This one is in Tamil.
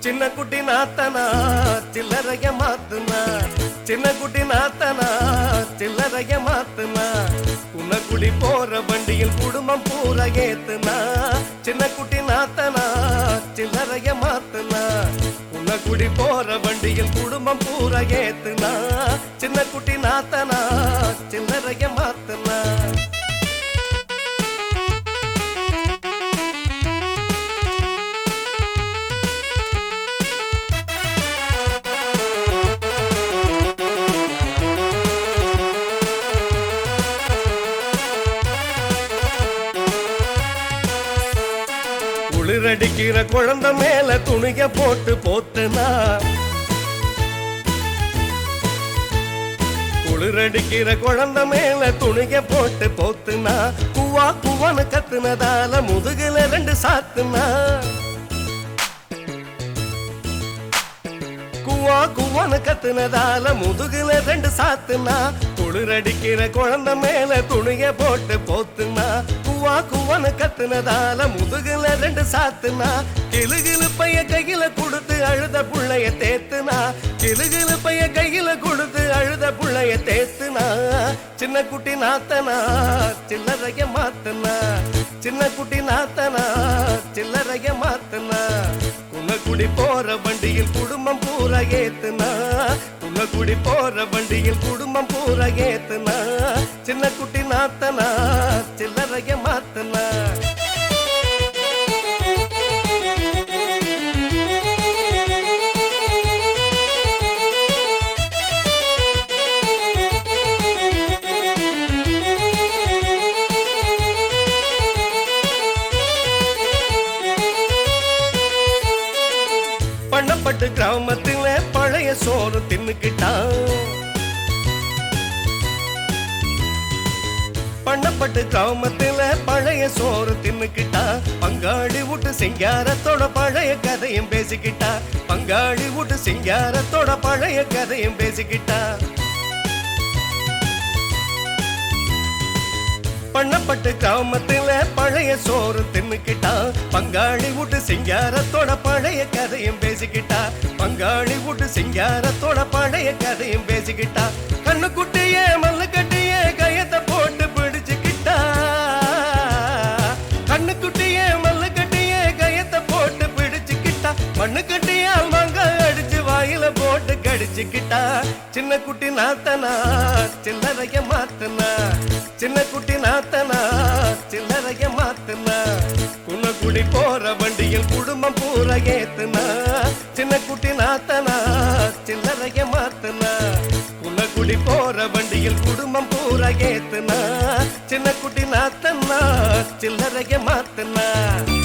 சின்ன குட்டி நாத்தனா சில்லறைய மாத்துனா சின்ன குட்டி நாத்தனா சில்லறைய மாத்துனா குடி போற வண்டியில் குடும்பம் பூரா ஏத்துனா சின்ன குட்டி நாத்தனா சில்லறைய மாத்துனா குடி போற வண்டியில் குடும்பம் பூரா ஏத்துனா சின்ன குட்டி நாத்தனா சில்லறைய மாத்துனா குளிரடிக்கிற குழந்தை மேல துணிய போட்டு போத்துனா குளிரடிக்கிற குழந்தை மேல துணிய போட்டு போத்துனா குவா குவான்னு கத்துனதால முதுகுல ரெண்டு சாத்துனா குவா குவான்னு கத்துனதால முதுகுல ரெண்டு சாத்துனா குளிரடிக்கிற குழந்தை மேல துணிய போட்டு போத்துனா குவா குவான்னு கத்துனதால முதுகுல ரெண்டு சாத்துனா கிளுகிளு பைய கையில கொடுத்து அழுத புள்ளைய தேத்துனா கிளுகிளு பைய கையில கொடுத்து அழுத புள்ளைய தேத்துனா சின்ன குட்டி நாத்தனா சில்லறைய மாத்துனா சின்ன குட்டி நாத்தனா சில்லறைய மாத்துனா குடி போற வண்டியில் குடும்பம் பூரா ஏத்துனா குடி போற வண்டியில் குடும்பம் பூரா ஏத்துனா சின்ன குட்டி நாத்தனா சில்லறைய மாத்துனா பண்ணப்பட்டு கிராமத்துல பழைய சோறு தின்னுக்கிட்டான் பண்ணப்பட்டு கிராமத்துல பழைய சோறு தின்னுக்கிட்டா பங்காளி விட்டு சிங்காரத்தோட பழைய கதையும் பேசிக்கிட்டா பங்காளி விட்டு சிங்காரத்தோட பழைய கதையும் பேசிக்கிட்டா பண்ணப்பட்டு கிராமத்துல பழைய சோறு தின்னுக்கிட்டா பங்காளி விட்டு சிங்காரத்தோட பழைய கதையும் பேசிக்கிட்டா பங்காளி விட்டு சிங்காரத்தோட பழைய கதையும் பேசிக்கிட்டா கண்ணு குட்டிய மல்லு கட்டிய கயத்தை போட்டு பிடிச்சுக்கிட்டா கண்ணு குட்டிய மல்லு கட்டிய கயத்தை போட்டு பிடிச்சுக்கிட்டா மண்ணு கட்டியால் மங்க அடிச்சு வாயில போட்டு கடிச்சுக்கிட்டா சின்ன குட்டி நாத்தனா சில்லறைய மாத்தனா சின்ன குட்டி நாத்தனா சில்லறைய மாத்துனா குடி போற வண்டியில் குடும்பம் பூரா ஏத்துனா சின்ன குட்டி நாத்தனா சில்லறைய மாத்துனா குடி போற வண்டியில் குடும்பம் பூரா ஏத்துனா சின்ன குட்டி நாத்தனா சில்லறைய மாத்துனா